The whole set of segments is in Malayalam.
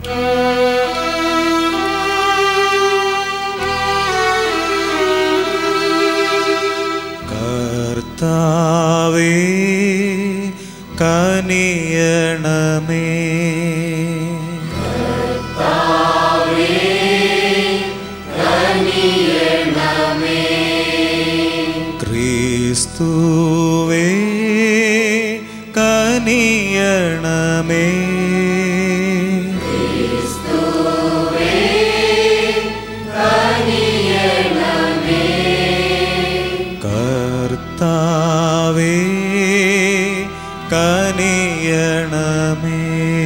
കർത്താവേ കനിയണമേ ക്രിസ്തുവേ കനിയണമേ കർത്താവേ കനിയണമേ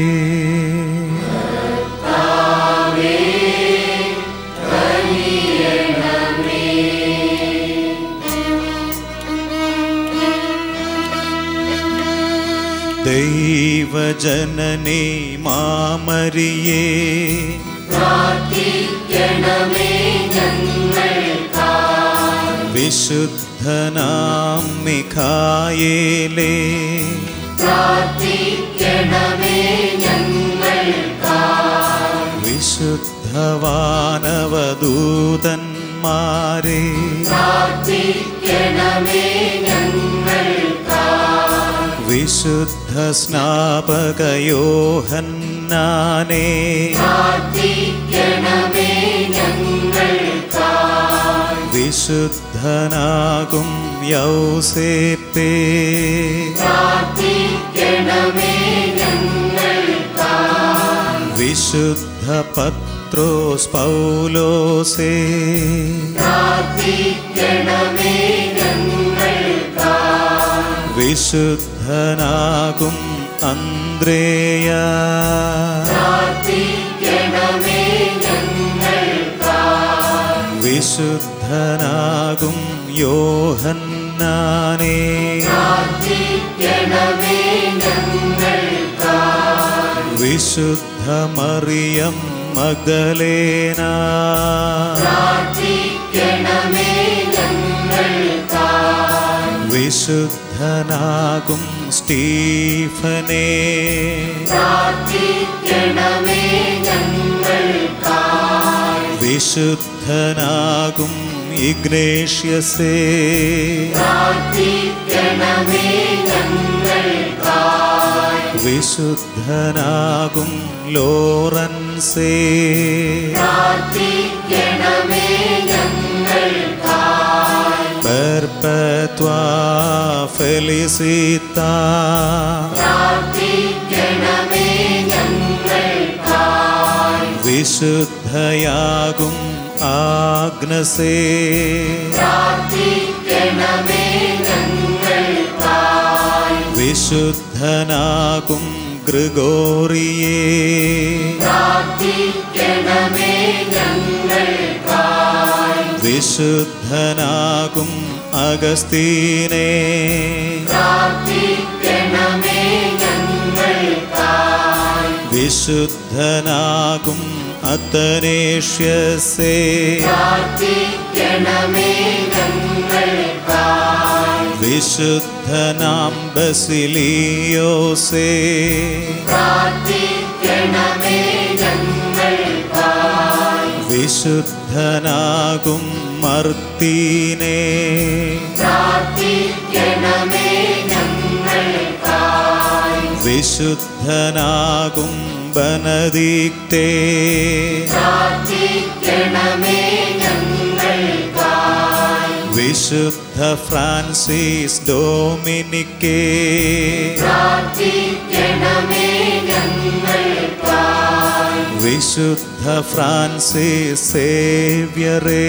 ദൈവജനനീ മാമരിയേ വിശുദ്ധനാം മിഖായേലേ വിശുദ്ധവാനവദൂതന്മാരെ വിശുദ്ധ സ്നാപകയോഹന്നാനേ വിശുദ്ധനാകും യൗസേപ്പേ വിശുദ്ധ പത്രോസ് പൗലോസേ വിശുദ്ധനാകും അന്ത്രേയ വിശുദ്ധനാകും യോഹന്നാനേ വിശുദ്ധ മറിയം മഗലേന വിശുദ്ധനാകും സ്റ്റീഫനേ വിശുദ്ധനാകും ഇഗ്നേഷ്യസേ വിശുദ്ധനാകും ലോറൻസേ പെർപത്വാ ഫെലിസിത്ത വിശുദ്ധയാകും ആഗ്നസേ വിശുദ്ധനാകും ഗ്രിഗോറിയേ വിശുദ്ധനാകും അഗസ്തീനേ വിശുദ്ധനാകും അത്തനേഷ്യസേ വിശുദ്ധനാം ബസിലിയോസേ വിശുദ്ധനാകും മർത്തീനേ വിശുദ്ധനാകും ബനദീക്തേ വിശുദ്ധ ഫ്രാൻസിസ് ഡോമിനിക്കേ വിശുദ്ധ ഫ്രാൻസിസ് സേവ്യറേ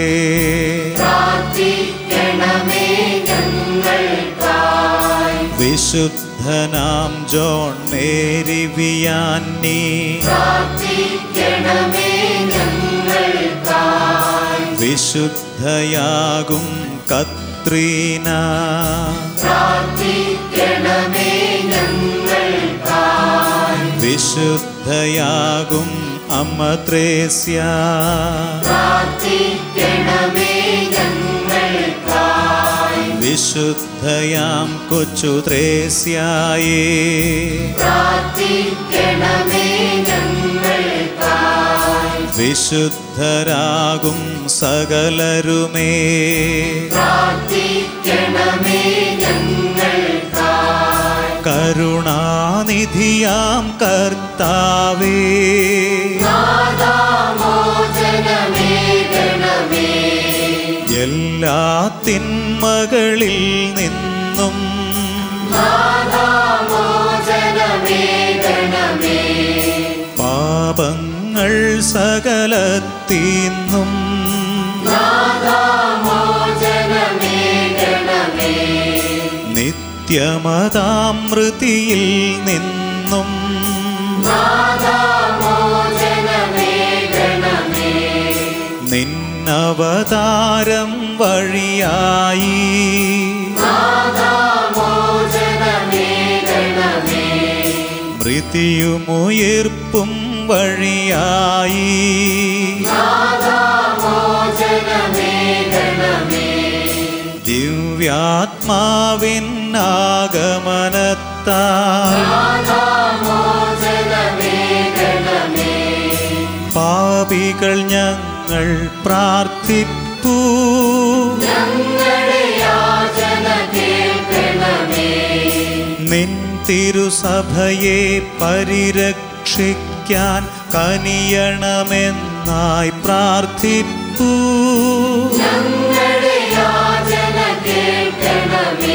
വിശുദ്ധനാം ജോൺ മേരി വിയാനി വിശുദ്ധയാകും കത്രീന വിശുദ്ധയാകും അമത്രേസ്യ വിശുദ്ധയാം കൊച്ചു ത്രേസ്യായേ പ്രാർത്ഥിക്കണമേ ഞങ്ങൾക്കായി വിശുദ്ധരാകും സകലരുമേ പ്രാർത്ഥിക്കണമേ ഞങ്ങൾക്കായി കരുണാനിധിയാം കർത്താവേ നാദാമോചനമേ ഗണമേ എല്ലാ തിന്മകളിൽ നിന്നും നാദാമോചനമേ ഗണമേ പാപങ്ങൾ സകലത്തീന്നും നാദാമോചനമേ ഗണമേ നിത്യമതാമൃതിയിൽ നിന്നും നാദാമോചനമേ ഗണമേ നിന്നവതാരം വഴിയായി നാദാമോചനമേ ഗണമേ മൃതിയുമുയിർപ്പും വഴിയായി നാദാമോചനമേ ഗണമേ ദിവ്യാത്മാവിൻ ആഗമനത്താ നാദാമോചനമേ ഗണമേ പാപികൾ ഞങ്ങൾ പ്രാർത്ഥിപ്പൂ ഞങ്ങളുടെ യാചന കേൾക്കണമേ നിൻ തിരുസഭയെ പരിരക്ഷിക്കാൻ കനിയണമെന്നായി പ്രാർത്ഥിപ്പൂ ഞങ്ങളുടെ യാചന കേൾക്കണമേ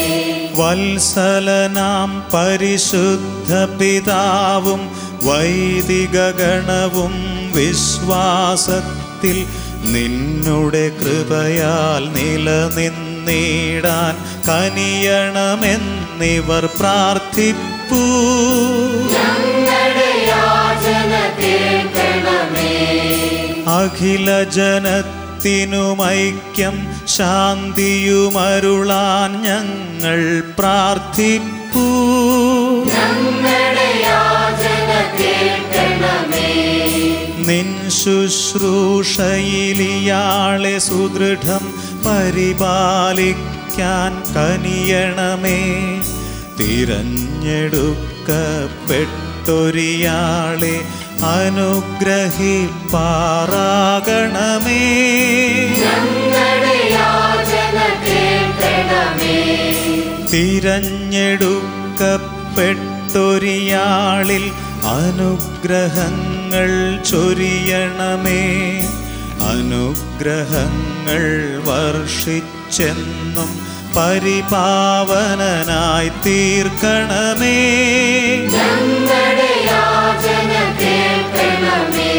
വത്സലനാം പരിശുദ്ധ പിതാവും വൈദിക ഗണവും വിശ്വാസത്തിൽ നിന്നുടെ കൃപയാൽ നിലനിന്നിടാൻ കനിയണമെന്നിവർ പ്രാർത്ഥിപ്പൂ ഞങ്ങളുടെ യാചന കേൾക്കണമേ അഖില ജനത്തിനുമൈക്യം ശാന്തിയുമരുളാൻ ഞങ്ങൾ പ്രാർത്ഥിപ്പൂ ഞങ്ങളുടെ യാചന കേൾക്കണമേ നിൻ ശുശ്രൂഷയിലിയാളെ സുദൃഢം പരിപാലിക്കാൻ കനിയണമേ തിരഞ്ഞെടുക്കപ്പെട്ടൊരിയാളെ അനുഗ്രഹിപ്പാറാകണമേ ഞങ്ങളുടെ യാചന കേൾക്കണമേ തിരഞ്ഞെടുക്കപ്പെട്ടൊരിയാളിൽ അനുഗ്രഹങ്ങൾ ചൊരിയണമേ അനുഗ്രഹങ്ങൾ വർഷിച്ചെന്നും പരിപാവനനായി തീർക്കണമേ ഞങ്ങളുടെ യാചന കേൾക്കണമേ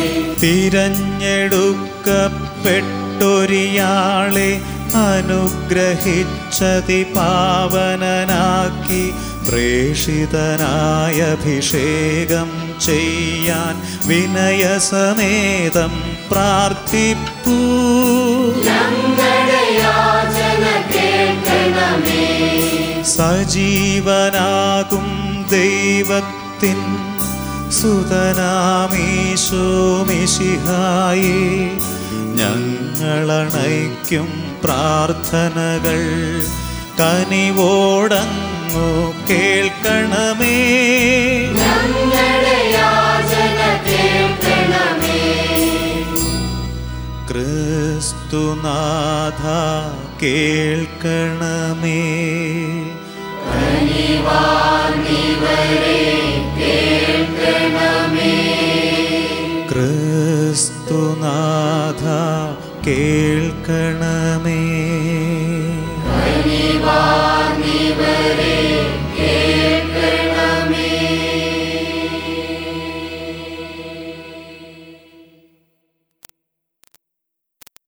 തിരഞ്ഞെടുക്കപ്പെട്ടൊരിയാളെ അനുഗ്രഹിച്ചതി പാവനനാക്കി പ്രേഷിതനായ അഭിഷേകം ചെയ്യാൻ വിനയസമേതം പ്രാർത്ഥിപ്പൂ ഞങ്ങളുടെ യാചന കേൾക്കണമേ സജീവനാകും ദൈവത്തിൻ സുതനാമീശോമിശിഹായേ ഞങ്ങളണയ്ക്കും പ്രാർത്ഥനകൾ കനിവോടങ്ങു കേൾക്കണമേ ഞങ്ങളുടെ യാചന കേൾക്കണമേ ക്രിസ്തുനാഥ കേൾക്കണമേ കനിവാർന്നിവരെ കേൾക്കണമേ ക്രിസ്തുനാഥ കേൾക്കണമേ കനിവാർന്നിവരെ